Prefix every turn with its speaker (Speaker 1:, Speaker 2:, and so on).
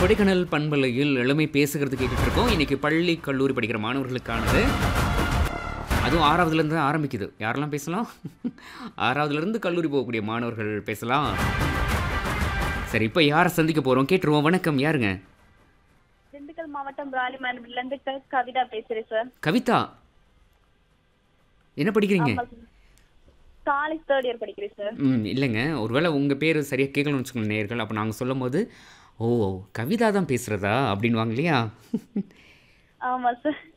Speaker 1: கொடைக்கானல் பண்பலையில் இளமை பேசுகிறது கேட்டுட்டு இருக்கோம் இன்னைக்கு பள்ளி கல்லூரி படிக்கிற மாணவர்களுக்கானது அதுவும் ஆறாவதுலேருந்து தான் ஆரம்பிக்குது யாரெல்லாம் பேசலாம் ஆறாவதுலேருந்து கல்லூரி போகக்கூடிய மாணவர்கள் பேசலாம் சரி இப்போ யாரை சந்திக்க போகிறோம் கேட்டுருவோம் வணக்கம் யாருங்க
Speaker 2: திண்டுக்கல் மாவட்டம் ராலிமேனூர்ல இருந்து க- கவிதா பேசுறேன் சார்
Speaker 1: கவிதா என்ன படிக்கிறீங்க
Speaker 2: காலேஜ் தேர்ட் இயர் படிக்கிறேன் சார்
Speaker 1: ம் இல்லைங்க ஒருவேளை உங்கள் பேர் சரியாக கேட்கணும்னு வச்சுக்கோங்க நேர்கள் அப்போ நாங்கள் சொல்லும் போது ஓ கவிதா தான் பேசுகிறதா அப்படின்வாங்க இல்லையா
Speaker 2: ஆமா சார்